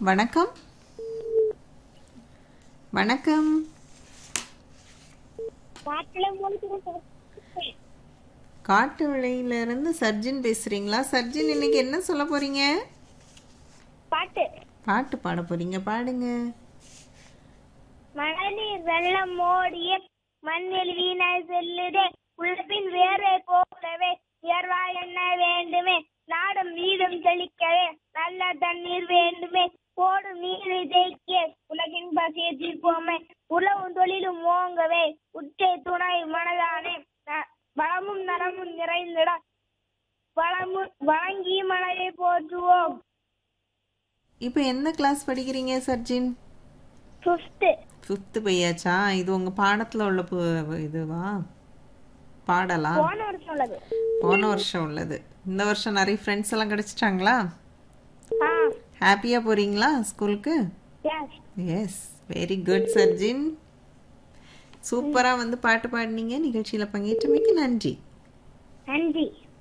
வணக்கம் வணக்கம் பாட்டுல மூணு காட்டு விளையில இருந்து சர்ஜின் பேசுறீங்களா சர்ஜின் இன்னைக்கு என்ன சொல்ல போறீங்க பாட்டு பாட்டு பாட போறீங்க பாடுங்க மழைநீர் வெள்ளம் ஓடிய மண்ணில் வீணாய் செல்லுதே உழைப்பின் வேரை போலவே உயர்வா என்ன வேண்டுமே நாடும் வீடும் செழிக்கவே நல்ல தண்ணீர் வேண்டுமே போடும் நீரை தேய்க்க உலகின் பசியை தீர்ப்போமே உழவும் தொழிலும் ஓங்கவே உற்றை துணை மனதானே ந- வளமும் நலமும் நிறைந்திட வளமும் வழங்கி மனதை போற்றுவோம் இப்போ எந்த கிளாஸ் படிக்கிறீங்க சர்ஜின் ஃபிஃப்த்து ஃபிஃப்த்து பையாச்சா இது உங்க பாடத்துல உள்ள பு- இதுவா பாடலாம் போன வருஷம் உள்ளது போன வருஷம் உள்ளது இந்த வருஷம் நிறைய ஃப்ரெண்ட்ஸ் எல்லாம் கிடைச்சிட்டாங்களா ஆ ஹாப்பியா போறீங்களா ஸ்கூலுக்கு எஸ் எஸ் வெரி குட் சர்ஜின் சூப்பரா வந்து பாட்டு பாடினீங்க நிகழ்ச்சியில பங்கேற்றமைக்கு நன்றி நன்றி